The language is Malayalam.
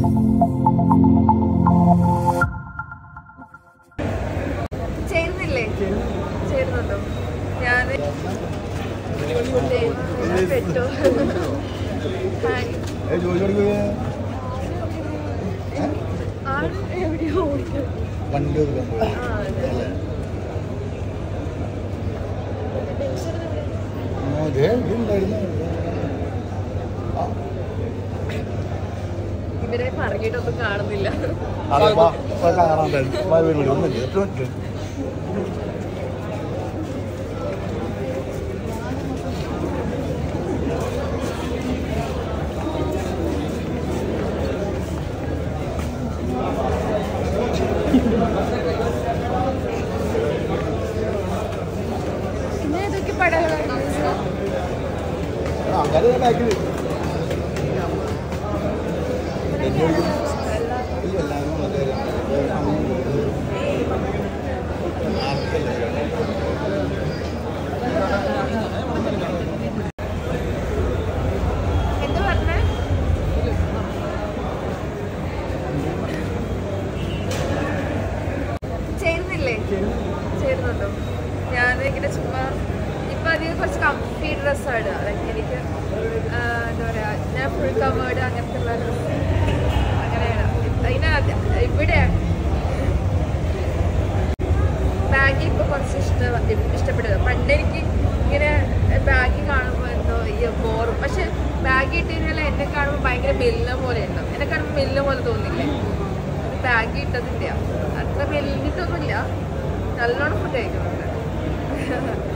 ചേരുന്നില്ലേ ചേരുന്നുണ്ടോ ഞാൻ പെട്ടു ഹായ് ഏ ജോലി പഠിക്കുക ആൾ എവിടെയോ ഓടിക്കും വണ്ടി ഒതുക്കാൻ പോയി ആ അതെ അല്ലേ ആ, ദേ ഇതുണ്ടായിരുന്നു ആ, ഇവരെ പറഞ്ഞിട്ടൊന്നും കാണുന്നില്ല അതെ, വാ, വാ, കാണാണ്ടായിരുന്നു. വാ, വീട് വിളി. ഒന്നുമില്ല, ഒറ്റ മിനിറ്റ്. പിന്നെ ഏതൊക്കെ പടങ്ങളാണ് ആ, ആൾക്കാര് ദേ ബാക്കിൽ. എന്നെ വിളിക്കും. ഇല്ല, എല്ലാവരും വളരെ സമയം കൊടുക്കുന്നു. ആർക്കല്ല. എന്ത് പറഞ്ഞേ ചേരുന്നില്ലേ ചേരുന്നുണ്ടോ ഞാൻ ഇങ്ങനെ ചുമ്മാ ഇപ്പൊ അധികം കുറച്ച് കംഫി ഡ്രസ്സാണ് ലൈക്ക് എനിക്ക് ആ, എന്താ പറയാ ഞാൻ ഫുൾ കവേർഡ് അങ്ങനത്തെ ഉള്ള ഡ്രസ്സ് അങ്ങനെയാണ് അതിന് ഇവിടെ ബാഗി ഇപ്പൊ കുറച്ച് ഇഷ്ടം ഇഷ്ടപ്പെട്ടത് പണ്ട് എനിക്ക് ഇങ്ങനെ ബാഗി കാണുമ്പോൾ എന്തോ ഈ ബോറും പക്ഷെ ബാഗി ഇട്ട് കഴിഞ്ഞാൽ എന്നെ കാണുമ്പോൾ ഭയങ്കര മെല്ല പോലെ ഉണ്ടാവും എന്നെ കാണുമ്പോൾ മെല്ല പോലെ തോന്നില്ലേ അത് ബാഗി ഇട്ടതില്ല അത്ര മെല്ലിട്ടൊന്നുമില്ല നല്ലോണം ഫുഡ് കഴിക്കുന്നുണ്ട്